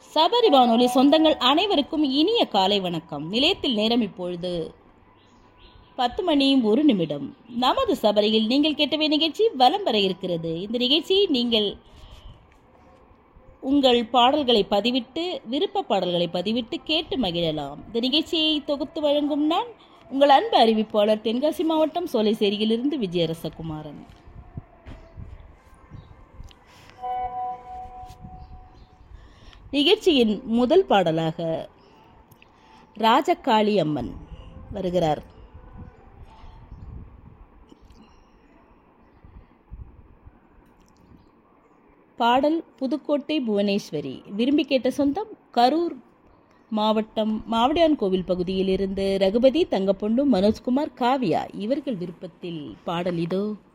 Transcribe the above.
சபரி வானொலி சொந்தங்கள் அனைவருக்கும் இனிய காலை வணக்கம் நிலையத்தில் நேரம் இப்பொழுது பத்து மணி ஒரு நிமிடம் நமது சபரியில் நீங்கள் கேட்டவே நிகழ்ச்சி வலம் வர இருக்கிறது இந்த நிகழ்ச்சியை நீங்கள் உங்கள் பாடல்களை பதிவிட்டு விருப்ப பாடல்களை பதிவிட்டு கேட்டு மகிழலாம் இந்த நிகழ்ச்சியை தொகுத்து வழங்கும் நான் உங்கள் அன்பு அறிவிப்பாளர் தென்காசி மாவட்டம் சோலைசேரியிலிருந்து விஜயரசகுமாரன் நிகழ்ச்சியின் முதல் பாடலாக ராஜகாளி அம்மன் வருகிறார் பாடல் புதுக்கோட்டை புவனேஸ்வரி விரும்பி கேட்ட சொந்தம் கரூர் மாவட்டம் மாவடியான் கோவில் பகுதியில் இருந்து ரகுபதி தங்கப்பொண்டு மனோஜ்குமார் காவியா இவர்கள் விருப்பத்தில் பாடல் இதோ